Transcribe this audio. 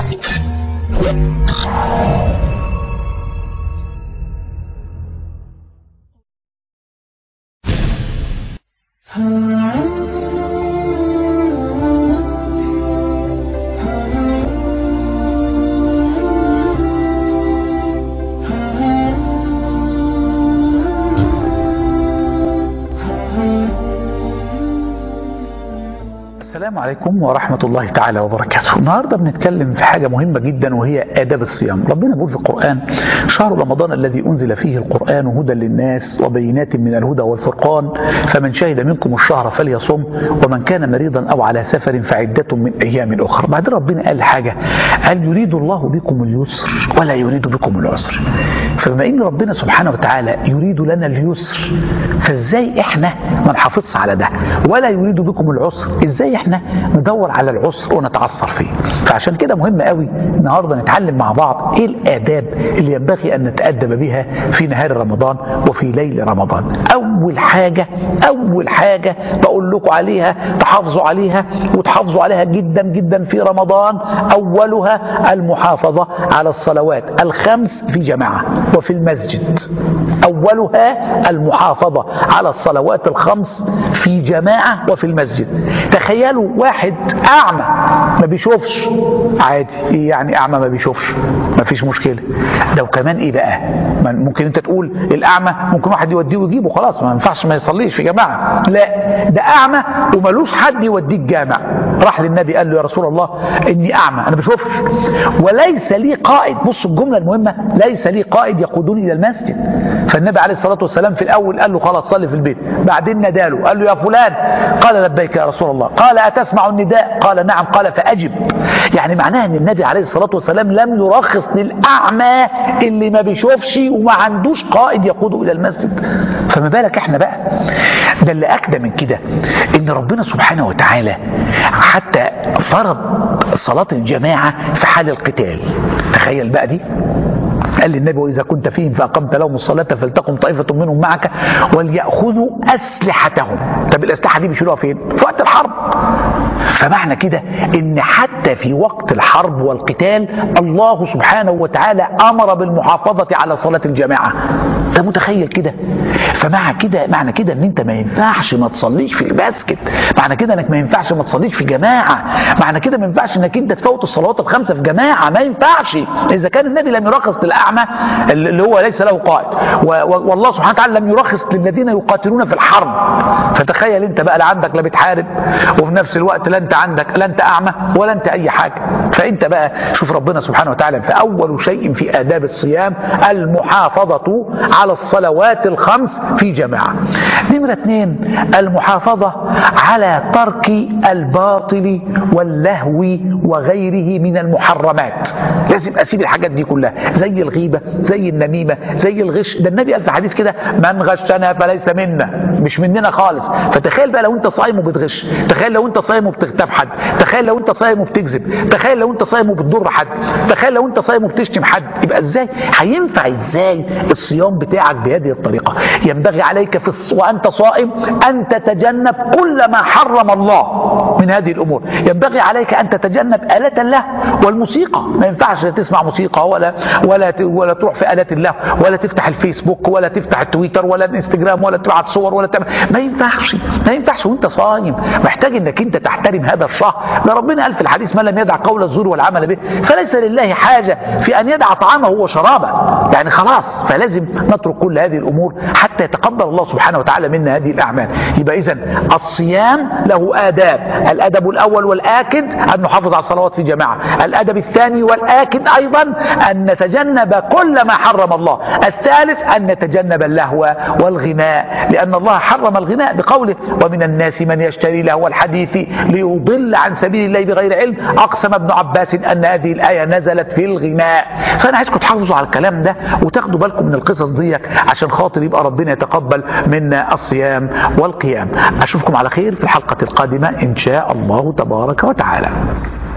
السلام عليكم ورحمة الله تعالى وبركاته النهاردة بنتكلم في حاجة مهمة جدا وهي آداب الصيام ربنا بيقول في القرآن شهر رمضان الذي أنزل فيه القرآن هدى للناس وبينات من الهدى والفرقان فمن شهد منكم الشهر فليصم ومن كان مريضا أو على سفر فعدة من أيام أخرى بعدين ربنا قال حاجة قال يريد الله بكم اليسر ولا يريد بكم العسر فبما إن ربنا سبحانه وتعالى يريد لنا اليسر فإزاي إحنا ما نحافظش على ده ولا يريد بكم العسر إزاي إحنا ندور على العسر ونتعثر فيه فعشان كده مهم قوي النهارده نتعلم مع بعض ايه الاداب اللي ينبغي ان نتادب بها في نهار رمضان وفي ليل رمضان اول حاجه اول حاجه بقول لكم عليها تحافظوا عليها وتحافظوا عليها جدا جدا في رمضان اولها المحافظه على الصلوات الخمس في جماعه وفي المسجد اولها المحافظه على الصلوات الخمس في جماعه وفي المسجد تخيلوا واحد اعمى ما بيشوفش عادي ايه يعني اعمى ما بيشوفش ما فيش مشكله ده وكمان ايه بقى ممكن انت تقول الاعمى ممكن واحد يوديه ويجيبه خلاص ما ينفعش ما يصليش في جماعه لا ده اعمى وملوش حد يوديه الجامع راح للنبي قال له يا رسول الله اني اعمى انا بشوفش وليس لي قائد بص الجمله المهمه ليس لي قائد يقودني الى المسجد فالنبي عليه الصلاه والسلام في الاول قال له خلاص صلي في البيت بعدين ناداله قال له يا فلان قال لبيك يا رسول الله قال أتسمع النداء قال نعم قال فأجب يعني معناها أن النبي عليه الصلاة والسلام لم يرخص للأعمى اللي ما بيشوفش وما عندوش قائد يقوده إلى المسجد فما بالك احنا بقى ده اللي أكدى من كده أن ربنا سبحانه وتعالى حتى فرض صلاة الجماعة في حال القتال تخيل بقى دي قال للنبي وإذا كنت فيهم فأقمت لهم الصلاة فلتقم طائفة منهم معك وليأخذوا أسلحتهم طب الأسلحة دي بيشيلوها فين؟ في وقت الحرب فمعنى كده ان حتى في وقت الحرب والقتال الله سبحانه وتعالى امر بالمحافظه على صلاه الجماعه انت متخيل كده فمع كده معنى كده ان انت ما ينفعش ما تصليش في المسجد معنى كده انك ما ينفعش ما تصليش في جماعه معنى كده ما ينفعش انك انت تفوت الصلوات الخمسه في جماعه ما ينفعش اذا كان النبي لم يرخص للاعمى اللي هو ليس له قائد والله سبحانه وتعالى لم يرخص للذين يقاتلون في الحرب فتخيل انت بقى لا عندك لا بتحارب وفي نفس الوقت لا انت عندك لا انت اعمى ولا انت اي حاجه فانت بقى شوف ربنا سبحانه وتعالى فاول شيء في اداب الصيام المحافظه على الصلوات الخمس في جماعه نمره اثنين المحافظه على ترك الباطل واللهو وغيره من المحرمات لازم اسيب الحاجات دي كلها زي الغيبه زي النميمه زي الغش ده النبي قال في حديث كده من غشنا فليس منا مش مننا خالص فتخيل بقى لو انت صايم وبتغش تخيل لو انت صايم وبتغتاب حد تخيل لو انت صايم وبتكذب تخيل لو انت صايم وبتضر حد تخيل لو انت صايم وبتشتم حد يبقى ازاي هينفع ازاي الصيام بتاعك بهذه الطريقه ينبغي عليك في الص... وانت صائم ان تتجنب كل ما حرم الله من هذه الامور ينبغي عليك ان تتجنب الات اللهو والموسيقى ما ينفعش تسمع موسيقى ولا ولا ت... ولا تروح في الات اللهو ولا تفتح الفيسبوك ولا تفتح التويتر ولا الانستجرام ولا تبعت صور ولا تعمل ما ينفعش ما ينفعش وانت صايم محتاج انك انت تحترم هذا الشهر ده ربنا قال في الحديث من لم يدع قول الزور والعمل به فليس لله حاجه في ان يدع طعامه وشرابه يعني خلاص فلازم نترك كل هذه الامور حتى يتقبل الله سبحانه وتعالى منا هذه الاعمال يبقى اذا الصيام له آداب الأدب الأول والآكد أن نحافظ على الصلوات في جماعة الأدب الثاني والآكد أيضا أن نتجنب كل ما حرم الله الثالث أن نتجنب اللهو والغناء لأن الله حرم الغناء بقوله ومن الناس من يشتري لهو الحديث ليضل عن سبيل الله بغير علم أقسم ابن عباس أن هذه الآية نزلت في الغناء فأنا عايزكم تحافظوا على الكلام ده وتاخدوا بالكم من القصص ديك عشان خاطر يبقى ربنا يتقبل منا الصيام والقيام أشوفكم على خير في الحلقة القادمة إن شاء الله تبارك وتعالى